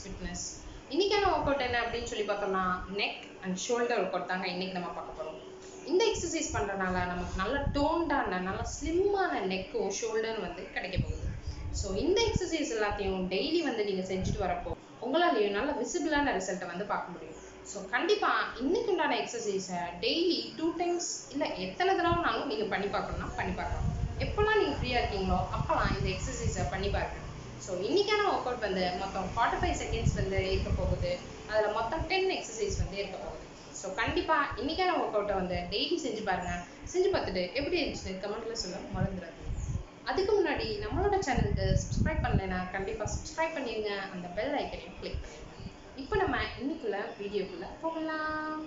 fitness இன்னைக்கான work out என்ன அப்படின்னு சொல்லி பார்த்தோம்னா neck and shoulder workout தாங்க இன்னைக்கு நம்ம பார்க்க போறோம் இந்த எக்ஸசைஸ் பண்றதுனால நமக்கு நல்ல டோன்டான நல்ல ஸ்லிம்மான நெக்கும் ஷோல்டரும் வந்து கிடைக்க போகுது ஸோ இந்த எக்ஸசைஸ் எல்லாத்தையும் டெய்லி வந்து நீங்க செஞ்சுட்டு வரப்போ உங்களாலேயும் நல்ல விசிபிளான ரிசல்ட்டை வந்து பார்க்க முடியும் ஸோ கண்டிப்பா இன்னைக்கு உண்டான எக்ஸசைஸை டெய்லி டூ டைம்ஸ் இல்லை எத்தனை தடவைனாலும் நீங்க பண்ணி பார்க்கணும்னா பண்ணி பார்க்கலாம் எப்போல்லாம் நீங்க ஃப்ரீயா இருக்கீங்களோ அப்போல்லாம் இந்த எக்ஸசைஸை பண்ணி பாருங்க ஸோ இன்னைக்கான ஒர்க் அவுட் வந்து மொத்தம் ஃபார்ட்டி ஃபைவ் செகண்ட்ஸ் வந்து இருக்க போகுது அதில் மொத்தம் டென் எக்ஸசைஸ் வந்து இருக்க போகுது ஸோ கண்டிப்பாக இன்னைக்கான ஒர்க் அவுட்டை வந்து டெய்லி செஞ்சு பாருங்க செஞ்சு பார்த்துட்டு எப்படி இருந்துச்சு கமெண்ட்ல சொல்ல மறந்துடாது அதுக்கு முன்னாடி நம்மளோட சேனலுக்கு சப்ஸ்கிரைப் பண்ணலைன்னா கண்டிப்பாக சப்ஸ்கிரைப் பண்ணிடுங்க அந்த பெல் ஐக்கனையும் கிளிக் பண்ணிடுங்க இப்போ நம்ம இன்னைக்குள்ள வீடியோக்குள்ள போகலாம்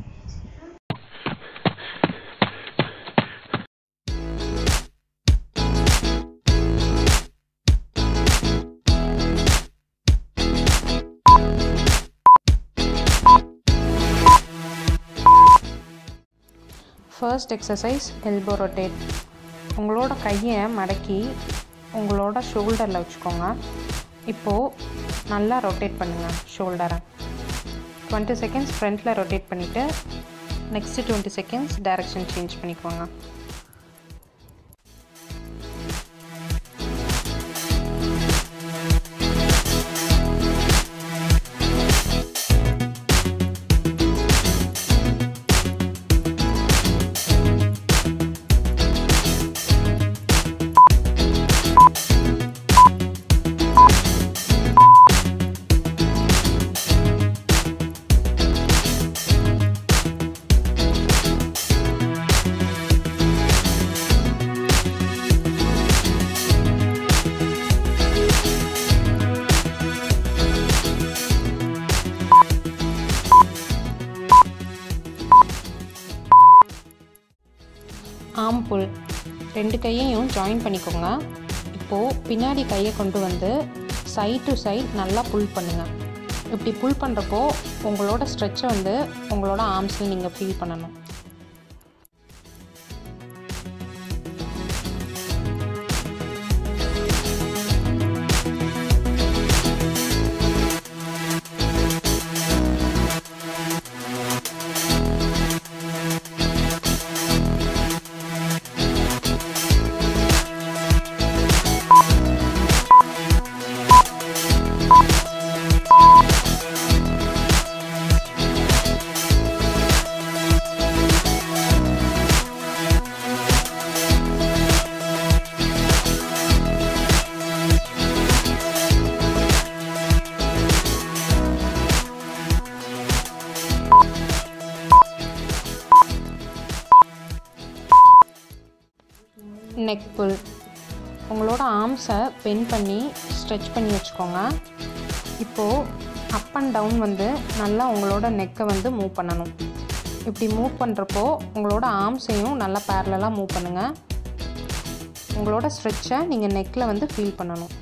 ஃபர்ஸ்ட் எக்ஸசைஸ் எல்போ ரொட்டேட் உங்களோட கையை மடக்கி உங்களோட ஷோல்டரில் வச்சுக்கோங்க இப்போது நல்லா ரொட்டேட் பண்ணுங்கள் ஷோல்டரை டுவெண்ட்டி செகண்ட்ஸ் ஃப்ரண்ட்டில் ரொட்டேட் பண்ணிவிட்டு next twenty seconds direction change பண்ணிக்கோங்க ஆம் புல் ரெண்டு கையையும் ஜாயின் பண்ணிக்கோங்க இப்போது பின்னாடி கையை கொண்டு வந்து சைட் டு சைட் நல்லா புல் பண்ணுங்கள் இப்படி புல் பண்ணுறப்போ உங்களோட ஸ்ட்ரெச்சை வந்து உங்களோட ஆர்ம்ஸில் நீங்கள் ஃபீல் பண்ணணும் நெக் புல் உங்களோட ஆர்ம்ஸை பென் பண்ணி ஸ்ட்ரெச் பண்ணி வச்சுக்கோங்க இப்போது அப் அண்ட் டவுன் வந்து நல்லா உங்களோட நெக்கை வந்து மூவ் பண்ணணும் இப்படி மூவ் பண்ணுறப்போ உங்களோட ஆர்ம்ஸையும் நல்லா பேரலாக மூவ் பண்ணுங்கள் உங்களோட ஸ்ட்ரெச்சை நீங்கள் நெக்கில் வந்து ஃபீல் பண்ணணும்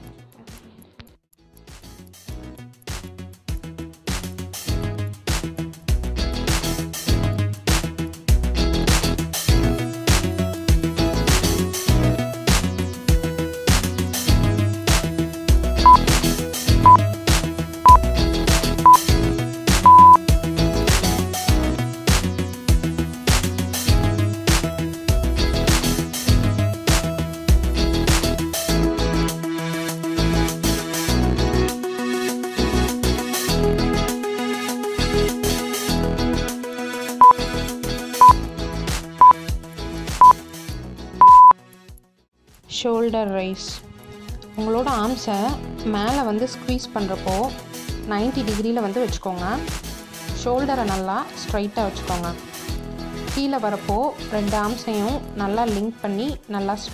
ஷோல்டர் ரைஸ் உங்களோட ஆர்ம்ஸை மேலே வந்து ஸ்க்வீஸ் பண்ணுறப்போ 90 டிகிரியில் வந்து வச்சுக்கோங்க ஷோல்டரை நல்லா ஸ்ட்ரைட்டாக வச்சுக்கோங்க கீழே வரப்போ ரெண்டு ஆர்ம்ஸையும் நல்லா லிங்க் பண்ணி நல்லா ஸ்-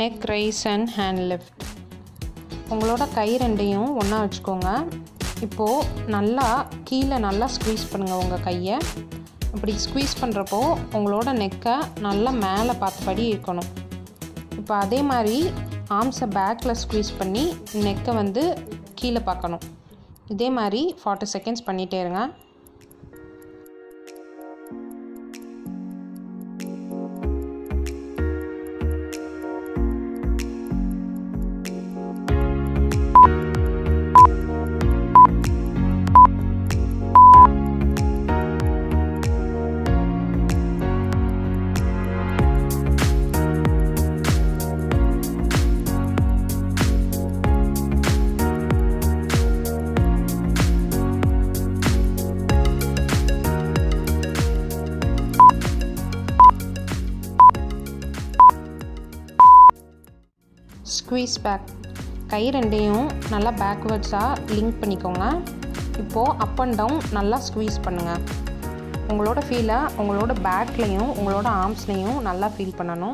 neck raise and hand lift உங்களோட கை ரெண்டையும் ஒன்றா வச்சுக்கோங்க இப்போது நல்லா கீழே நல்லா ஸ்க்வீஸ் பண்ணுங்கள் உங்கள் கையை அப்படி ஸ்க்வீஸ் பண்ணுறப்போ உங்களோட நெக்கை நல்லா மேலே பார்த்தபடி இருக்கணும் இப்போ அதே மாதிரி ஆர்ம்ஸை பேக்கில் ஸ்க்வீஸ் பண்ணி நெக்கை வந்து கீழே பார்க்கணும் இதே மாதிரி ஃபார்ட்டி செகண்ட்ஸ் பண்ணிகிட்டே இருங்க ஸ்க்வீஸ் பேக் கை ரெண்டையும் நல்லா பேக்வேர்ட்ஸாக லிங்க் பண்ணிக்கோங்க இப்போது அப் அண்ட் டவுன் நல்லா ஸ்க்வீஸ் பண்ணுங்கள் உங்களோட ஃபீலை உங்களோட பேக்லேயும் உங்களோட ஆர்ம்ஸ்லேயும் நல்லா ஃபீல் பண்ணணும்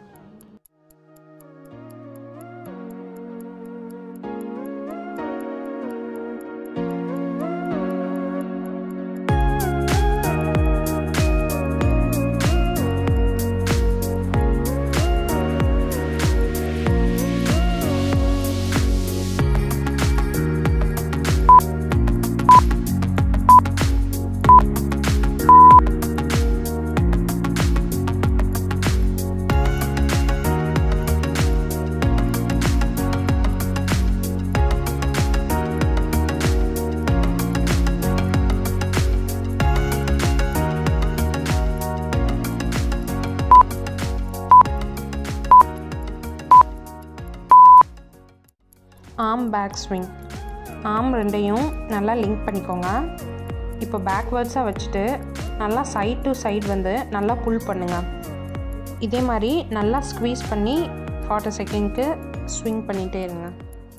ஆர்ம் பேக் ஸ்விங் ஆர்ம் ரெண்டையும் நல்லா லிங்க் பண்ணிக்கோங்க இப்போ பேக்வேர்ட்ஸாக வச்சுட்டு நல்லா சைட் டு சைடு வந்து நல்லா புல் பண்ணுங்கள் இதே மாதிரி நல்லா ஸ்க்வீஸ் பண்ணி ஃபார்ட்டி செகண்ட்க்கு ஸ்விங் பண்ணிகிட்டே இருங்க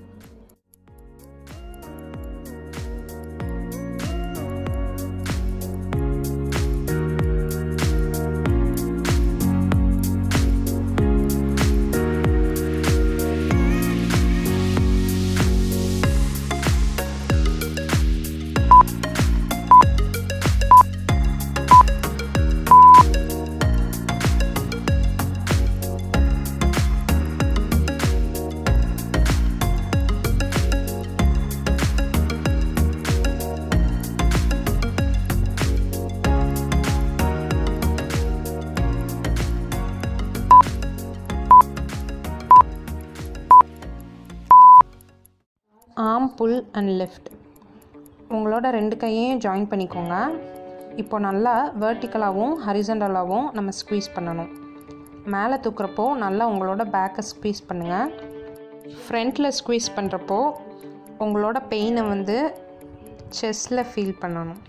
ஆர்ம் புல் அண்ட் லிஃப்ட் உங்களோட ரெண்டு கையையும் ஜாயின் பண்ணிக்கோங்க இப்போ நல்லா வேர்ட்டிக்கலாகவும் ஹரிசண்டலாகவும் நம்ம ஸ்க்வீஸ் பண்ணணும் மேலே தூக்குறப்போ நல்லா உங்களோட பேக்கை ஸ்க்வீஸ் பண்ணுங்கள் ஃப்ரண்ட்டில் ஸ்க்வீஸ் பண்ணுறப்போ உங்களோட பெயினை வந்து செஸ்டில் ஃபீல் பண்ணணும்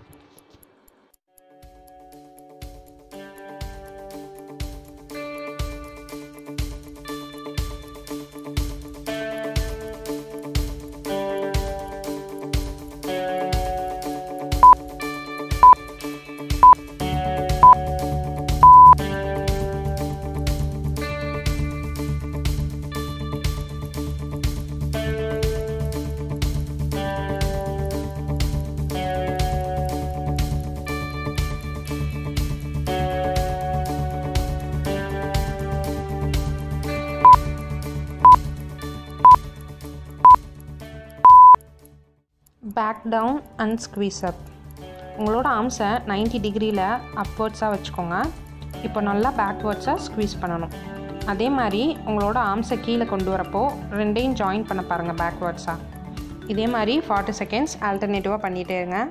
back down and squeeze up உங்களோட ஆர்ம்ஸை 90 டிகிரியில் அப்வர்ட்ஸாக வச்சுக்கோங்க இப்போ நல்லா பேக்வேர்ட்ஸாக ஸ்க்வீஸ் பண்ணணும் அதே மாதிரி உங்களோட ஆர்ம்ஸை கீழே கொண்டு வரப்போ ரெண்டையும் ஜாயின் பண்ண பாருங்கள் பேக்வேர்ட்ஸாக இதே மாதிரி ஃபார்ட்டி செகண்ட்ஸ் ஆல்டர்னேட்டிவாக பண்ணிகிட்டே இருங்க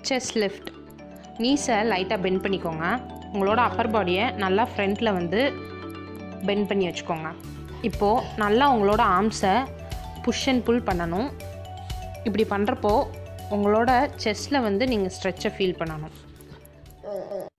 செஸ்ட் லிஃப்ட் நீஸை லைட்டாக பெண்ட் பண்ணிக்கோங்க உங்களோட அப்பர் பாடியை நல்லா ஃப்ரண்ட்டில் வந்து பெண்ட் பண்ணி வச்சுக்கோங்க இப்போது நல்லா உங்களோட ஆர்ம்ஸை புஷ் அண்ட் புல் பண்ணணும் இப்படி பண்ணுறப்போ உங்களோட செஸ்ட்டில் வந்து நீங்கள் ஸ்ட்ரெச்சை ஃபீல் பண்ணணும்